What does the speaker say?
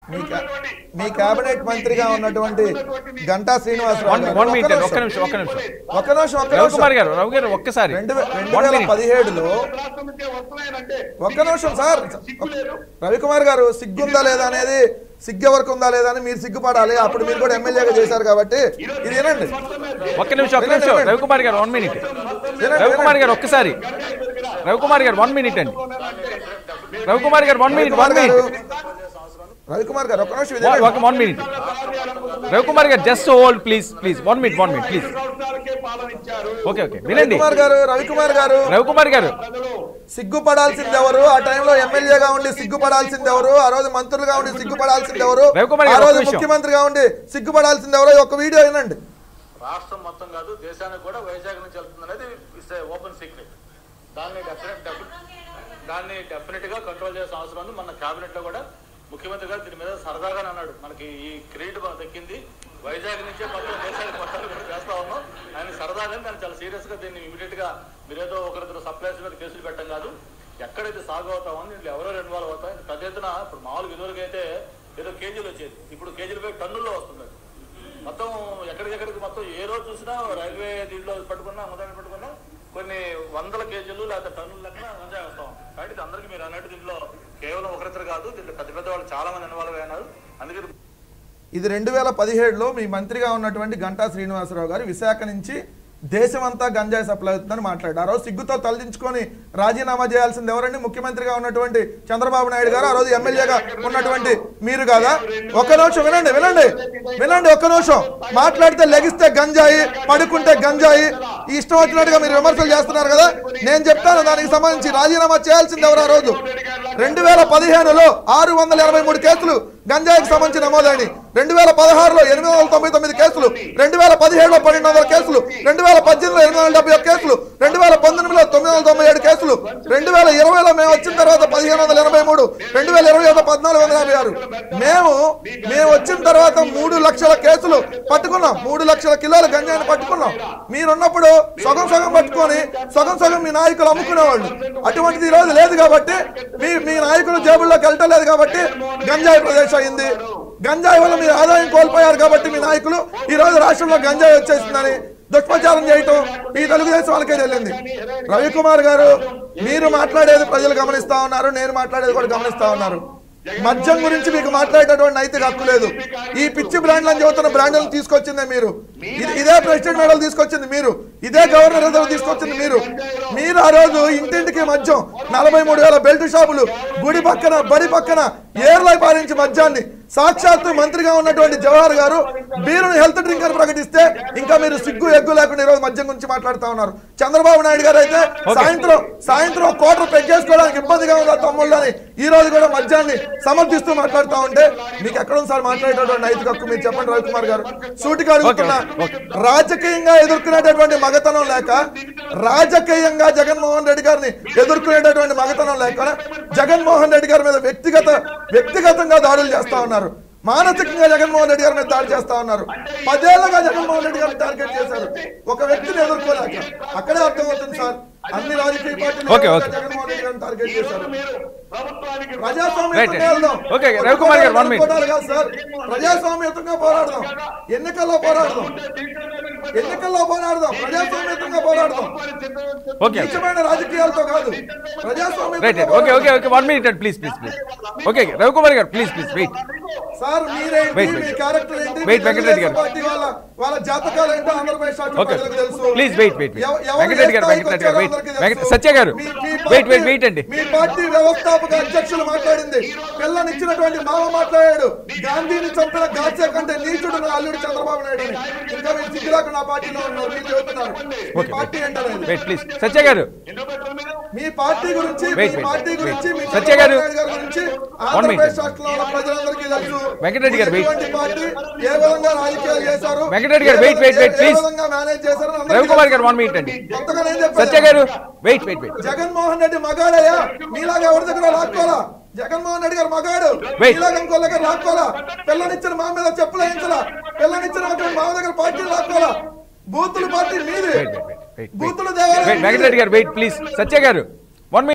మీ కా- మీ కేబినెట్ మంత్రిగా ఉన్నటువంటి గంటా శ్రీనివాసరావు వన్ గారు, వన్ ఒక్క మినిట్ అండి, నిమిషం. ఒక్క నిమిషం ఒక్క నిమిషం ఒక్క నిమిషం ఒక్క రవికుమార్ నిమిషం గారు రవి గారు ఒక్కసారి రెండు వే- రెండు వన్ వేల మినిట్ పదిహేడులో రాష్ట్రం నుంచే వస్తున్నాయనంటే ఒక్క నిమిషం సార్ సిగ్గులేదు రవికుమార్ గారు సిగ్గుందా లేదా అనేది సిగ్గు ఎవరికి ఉందా లేదా అని మీరు సిగ్గుపడాలి అప్పుడు మీరు కూడా ఎమ్మెల్యేగా చేశారు కాబట్టి ఇది వినండి ఒక్క నిమిషం ఒక్క నిమిషం రవికుమార్ గారు వన్ మినిట్ రవికుమార్ గారు ఒక్కసారి రవికుమార్ గారు వన్ మినిట్ అండి రవికుమార్ గారు వన్ మినిట్ వన్ రవికుమార్ గారు మినిట్ రవికుమార్ గారు ఒక్క నిమిషం ఇది వినండి. ఒక వన్ మినిట్ రవికుమార్ గారు just hold please please one minute one minute please సంవత్సరాలకే పాలన ఇచ్చారు ఓకే ఓకే వినండి రవికుమార్ గారు రవికుమార్ గారు రవికుమార్ గారు ప్రజలు సిగ్గుపడాల్సింది ఎవరు ఆ టైంలో ఎమ్మెల్యేగా ఉండి సిగ్గుపడాల్సింది ఎవరు ఆ రోజు మంత్రులుగా ఉండి సిగ్గుపడాల్సింది ఎవరు రవికుమార్ ఆ గారు, రోజు ఒక్క నిమిషం. ముఖ్యమంత్రిగా ఉండి సిగ్గుపడాల్సింది ఎవరో ఈ ఒక్క వీడియో వినండి రాష్ట్రం మొత్తం కాదు దేశానికి కూడా వైజాగ్ నుంచి వెళ్తుంది అనేది ఇట్స్ ఓపెన్ సీక్రెట్ దాన్ని డెఫినెట్ దాన్ని డెఫినెట్ గా కంట్రోల్ చేయాల్సిన అవసరం ఉంది మన కేబినెట్ లో కూడా ముఖ్యమంత్రి గారు దీని మీద సరదాగానే అన్నాడు మనకి ఈ క్రెడిట్ మనకు దక్కింది వైజాగ్ నుంచే మొత్తం దేశానికి మొత్తాన్ని కూడా చేస్తా ఉన్నాం ఆయన సరదాగానే దాన్ని చాలా సీరియస్ గా దీన్ని ఇమీడియట్ గా మీరేదో ఒకరిద్దరు సప్లైస్ మీద కేసులు పెట్టడం కాదు ఎక్కడైతే సాగు అవుతామో దీంట్లో ఎవరో ఇన్వాల్వ్ అవుతాం పెద్ద ఎత్తున ఇప్పుడు మామూలు ఇదివరకు అయితే ఏదో కేజీలు వచ్చేది ఇప్పుడు కేజీలు పోయి టన్నుల్లో వస్తుంది మొత్తం ఎక్కడికెక్కడికి మొత్తం ఏ రోజు చూసినా రైల్వే దీంట్లో పట్టుకున్నా మొదలు పట్టుకున్నా కొన్ని వందల కేజీలు లేకపోతే టన్నుల లెక్కన గంజాయి వస్తాం కాబట్టి ఇది అందరికీ మీరు అన్నట్టు దీంట్లో కేవలం ఒకరిద్దరు కాదు దీంట్లో పెద్ద పెద్ద వాళ్ళు చాలా మంది ఇన్వాల్వ్ అయినారు అందుకని ఇది రెండు వేల పదిహేడులో మీ మంత్రిగా ఉన్నటువంటి గంటా శ్రీనివాసరావు గారు విశాఖ నుంచి దేశమంతా గంజాయి సప్లై అవుతుందని మాట్లాడారు ఆ రోజు సిగ్గుతో తలదించుకొని రాజీనామా చేయాల్సింది ఎవరండి ముఖ్యమంత్రిగా ఉన్నటువంటి చంద్రబాబు నాయుడు గారు ఆ రోజు ఎమ్మెల్యేగా ఉన్నటువంటి మీరు కాదా ఒక్క నిమిషం వినండి వినండి వినండి ఒక్క నిమిషం మాట్లాడితే లెగిస్తే గంజాయి పడుకుంటే గంజాయి ఈ ఇష్టం వచ్చినట్టుగా మీరు విమర్శలు చేస్తున్నారు కదా నేను చెప్తాను దానికి సంబంధించి రాజీనామా చేయాల్సింది ఎవరు ఆ రోజు రెండు వేల పదిహేనులో ఆరు వందల ఇరవై మూడు కేసులు గంజాయికి సంబంధించి నమోదైన రెండు వేల పదహారులో ఎనిమిది వందల తొంభై తొమ్మిది కేసులు రెండు వేల పదిహేడులో పన్నెండు వందల కేసులు రెండు వేల పద్దెనిమిదిలో ఎనిమిది వందల డెబ్బై ఒక్క కేసులు రెండు వేల పంతొమ్మిదిలో తొమ్మిది వందల తొంభై ఏడు కేసులు రెండు వేల ఇరవైలో మేము వచ్చిన తర్వాత పదిహేను వందల ఎనభై మూడు రెండు వేల ఇరవై ఒకటి పద్నాలుగు వందల యాభై ఆరు మేము మేము వచ్చిన తర్వాత మూడు లక్షల కేసులు పట్టుకున్నాం మూడు లక్షల కిలోల గంజాయిని పట్టుకున్నాం మీరున్నప్పుడు సగం సగం పట్టుకొని సగం సగం మీ నాయకులు అమ్ముకునేవాళ్ళు అటువంటిది ఈ రోజు లేదు కాబట్టి మీ మీ నాయకులు జేబుల్లోకి వెళ్ళటం లేదు కాబట్టి గంజాయి ప్రదేశం అయింది గంజాయి వల్ల మీరు ఆదాయం కోల్పోయారు కాబట్టి మీ నాయకులు ఈ రోజు రాష్ట్రంలో గంజాయి వచ్చేసిందని దుష్ప్రచారం చేయటం ఈ తెలుగుదేశం వాళ్ళకే తెలియంది రవికుమార్ గారు మీరు మాట్లాడేది ప్రజలు గమనిస్తా ఉన్నారు నేను మాట్లాడేది కూడా గమనిస్తా ఉన్నారు మద్యం గురించి మీకు మాట్లాడేటటువంటి నైతిక హక్కు లేదు ఈ పిచ్చి బ్రాండ్లు అని చెబుతున్న బ్రాండ్లను తీసుకొచ్చిందే మీరు ఇది- ఇదే ప్రెసిడెంట్ మెడల్ తీసుకొచ్చింది మీరు ఇదే గవర్నర్ రిజర్వ్ తీసుకొచ్చింది మీరు మీరు ఆ రోజు ఇంటింటికి మద్యం నలభై మూడు వేల బెల్ట్ షాపులు గుడి పక్కన బడి పక్కన ఏర్లై పాలించి మద్యాన్ని సాక్షాత్తు మంత్రిగా ఉన్నటువంటి జవహర్ గారు బీరును హెల్త్ డ్రింక్ అని ప్రకటిస్తే ఇంకా మీరు సిగ్గు ఎగ్గు లేకుండా ఈరోజు మద్యం గురించి మాట్లాడుతా ఉన్నారు చంద్రబాబు నాయుడు గారు అయితే సాయంత్రం సాయంత్రం కోటర్ పెగ్గేసుకోవడానికి ఇబ్బందిగా ఉందా తమ్ముళ్ళని ఈ రోజు కూడా మద్యాన్ని సమర్థిస్తూ మాట్లాడుతా ఉంటే మీకు ఎక్కడ ఉంది సార్ మాట్లాడేటటువంటి నైతిక హక్కు మీరు చెప్పండి రవికుమార్ గారు సూటిగా అడుగుతున్నా రాజకీయంగా ఎదుర్కొనేటటువంటి మగతనం లేక రాజకీయంగా జగన్మోహన్ రెడ్డి గారిని ఎదుర్కొనేటటువంటి మగతనం లేక జగన్మోహన్ రెడ్డి గారి మీద వ్యక్తిగత వ్యక్తిగతంగా దాడులు చేస్తా ఉన్నారు మానసికంగా జగన్మోహన్ రెడ్డి గారి మీద దాడి చేస్తా ఉన్నారు పదేళ్లుగా జగన్మోహన్ రెడ్డి గారిని టార్గెట్ చేశారు ఒక వ్యక్తిని ఎదుర్కోలేక అక్కడే అర్థమవుతుంది సార్ అన్ని రాజకీయ పార్టీలు ఓకే, ఓకే. జగన్మోహన్ రెడ్డి గారిని టార్గెట్ చేశారు మీరు ప్రభుత్వానికి ప్రజాస్వామ్యంగా Right. వెళ్దాం. Okay, రవికుమార్ గారు, one minute. కొట్టాలి కాదు సార్ ప్రజాస్వామ్యంగా పోరాడదాం ఎన్నికల్లో పోరాడదాం ఎన్నికల్లో పోరాడదాం ప్రజాస్వామ్యంగా పోరాడదాం ఓకే నీచమైన రాజకీయాలతో కాదు రైట్ ప్రజాస్వామ్యంగా right okay okay okay one minute అండి please please please okay Ravikumar గారు ప్లీజ్ ప్లీజ్ వెయిట్ సార్ మీరేంటి Wait, మీ wait. క్యారెక్టర్ ఏంటి Wait, మీ వెంకటరెడ్డి గారు. తెలుగుదేశం పార్టీ వాళ్ళ వాళ్ళ జాతకాలు ఏంటో ఆంధ్రప్రదేశ్ రాష్ట్ర ఓకే ప్రజలకు తెలుసు ప్లీజ్ వెయిట్ వెయిట్ ఎవ- ఎవరు వెంకటరెడ్డి గారు ఏ స్థాయికి వెంకటరెడ్డి గారు వచ్చారో వెయిట్ అందరికీ వెంకట తెలుసు. సత్య గారు మీ- మీ వెయిట్ పార్టీ- వెయిట్ వెయిట్ అండి మీ పార్టీ వ్యవస్థాపక అధ్యక్షులు మాట్లాడింది పిల్లనిచ్చినటువంటి మామ మాట్లాడాడు గాంధీని చంపిన గాడ్సే కంటే నీచుడు నా అల్లుడు చంద్రబాబు నాయుడు అని. ఇంకా మీరు సిగ్గులాగా నా పార్టీలో ఉన్నారు మీరు చెబుతున్నారు మీ పార్టీ ఏంటనేది వెయిట్ ప్లీజ్ సత్య గారు మీ పార్టీ గురించి మీ Wait, wait, పార్టీ wait. గురించి మీ సత్య గారు. చంద్రబాబు నాయుడు గారి గురించి minute. ఆంధ్రప్రదేశ్ రాష్ట్రంలో ఉన్న ప్రజలందరికీ తెలుసు వెంకటరెడ్డి గారు, wait. ఎటువంటి పార్టీ ఏ విధంగా రాజకీయాలు చేశారు వెంకటరెడ్డి గారు, ఏ wait, wait, wait, ఏ please. విధంగా మేనేజ్ చేశారు అందరికీ రవికుమార్ గారు తెలుసు. వన్ మినిట్ అండి కొత్తగా నేను చెప్పాను. సత్య గారు wait wait wait Jaganmohan Reddy మగాడయ్యా మీలాగా ఎవరి దగ్గర లాక్కోలా జగన్మోహన్ రెడ్డి గారు మగాడు Wait. మీలాగా ఇంకో దగ్గర లాక్కోలా పిల్లనిచ్చిన మా మీద చెప్పులు వేయించలా పిల్లనిచ్చిన మా దగ్గర పార్టీ లాక్కోలా బూతులు పార్టీ మీది వెయిట్ వెయిట్ వెయిట్ బూతులు దేవాలయం వెయిట్ వెంకటరెడ్డి గారు వెయిట్ ప్లీజ్ సత్య గారు